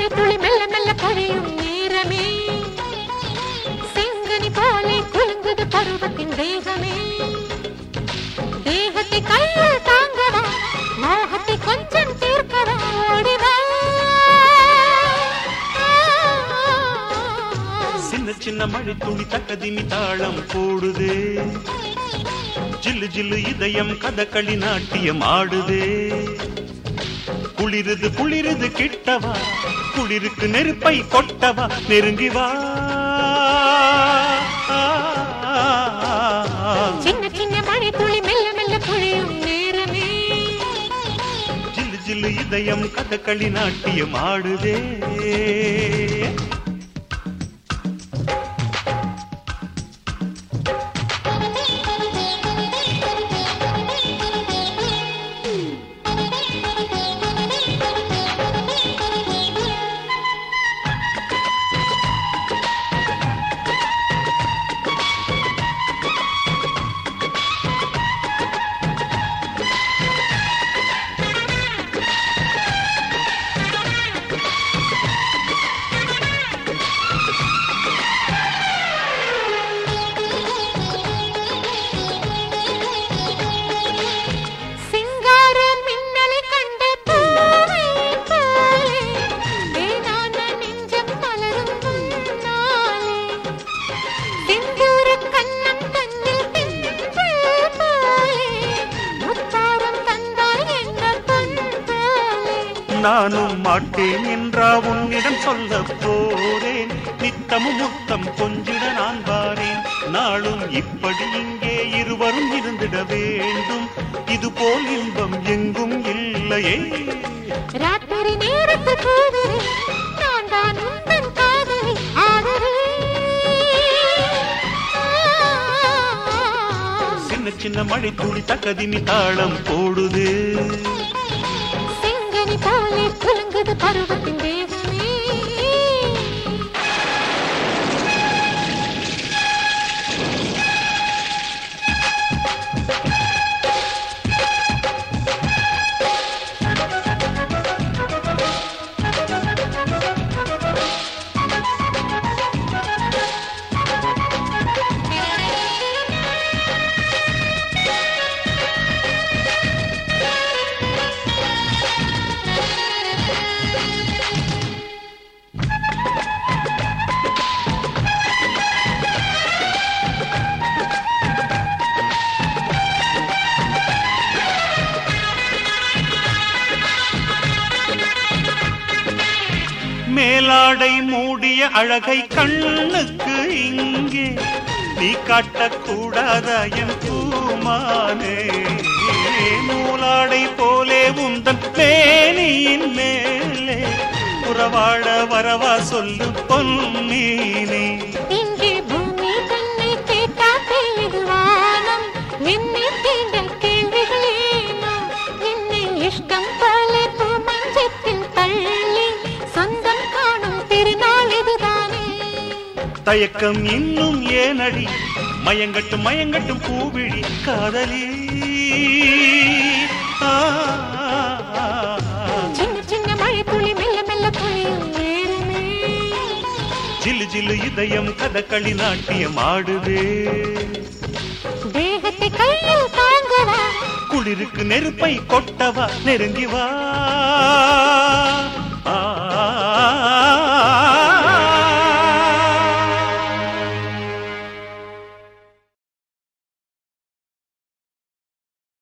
மழை துளி மெல்ல மெல்ல பொழியும் நேரமே செங்கனி போலே குலுங்குது பருவத்தின் தேகமே தேகத்தை கையில் தாங்கவா மோகத்தை கொஞ்சம் தீர்க்கவா ஓடிவா சின்ன சின்ன மழை துளி தக்கதிமி தாளம் போடுதே ஜில்லு ஜில்லு இதயம் கதகளி நாட்டியம் ஆடுதே குளிருது குளிருது கிட்டவா குளிருக்கு நெருப்பை கொட்டவா நெருங்கி வா சின்ன சின்ன மழை துளி மெல்ல மெல்ல பொழியும் நேரமே ஜில்லு ஜில்லு இதயம் கதகளி நாட்டியம் ஆடுதே சிங்கார மின்னலை கண்ட பூவை போலே தேனான நெஞ்சம் மலரும் நாளே செந்தூர கண்ணம் தன்னில் தென்றல் போலே முத்தாரம் தந்தாய் என்ன பொன் போலே நானும் மாட்டேன் என்றா உன்னிடம் சொல்ல போறேன் நித்தமும் முத்தம் கொஞ்சிட நான் வாரேன் நாளும் இப்படி இங்கே இருவரும் இருந்திட வேண்டும் இது போல் இன்பம் எங்கும் இல்லையே ராத்திரி நேரத்து பூவிலே நான் தான் உந்தன் காதலி ஆதரே சின்ன சின்ன மழை துளி தக்கதிமி தாளம் போடுது செங்கனி போலே குலுங்குது பருவத்தின் தேகமே மேலாடை மூடிய அழகை கண்ணுக்கு இங்கே நீ காட்டக்கூடாதா என் பூமானே நூலாடை போலே உந்தன் மேனியின் மேலே உறவாட வரவா சொல்லு பொன்னீனே இங்கே பூமி தன்னை கேட்டா பெய்யுது வானம் என்னை தீண்ட கேள்விகள் ஏனோ என்னை இஷ்டம் போல பூமஞ்சத்தில் தள்ளி சொந்தம் காணும் திருநாள் இதுதானே தயக்கம் இன்னும் ஏனடி மயங்கட்டும் மயங்கட்டும் பூவிழி காதலி ஆ, ஆ, ஆ. சின்ன சின்ன மழை துளி மெல்ல மெல்ல பொழியும் நேரமே ஜில்லு ஜில்லு இதயம் கதகளி நாட்டியம் ஆடுதே தேகத்தை கையில் தாங்கவா குளிருக்கு நெருப்பை கொட்டவா நெருங்கி வா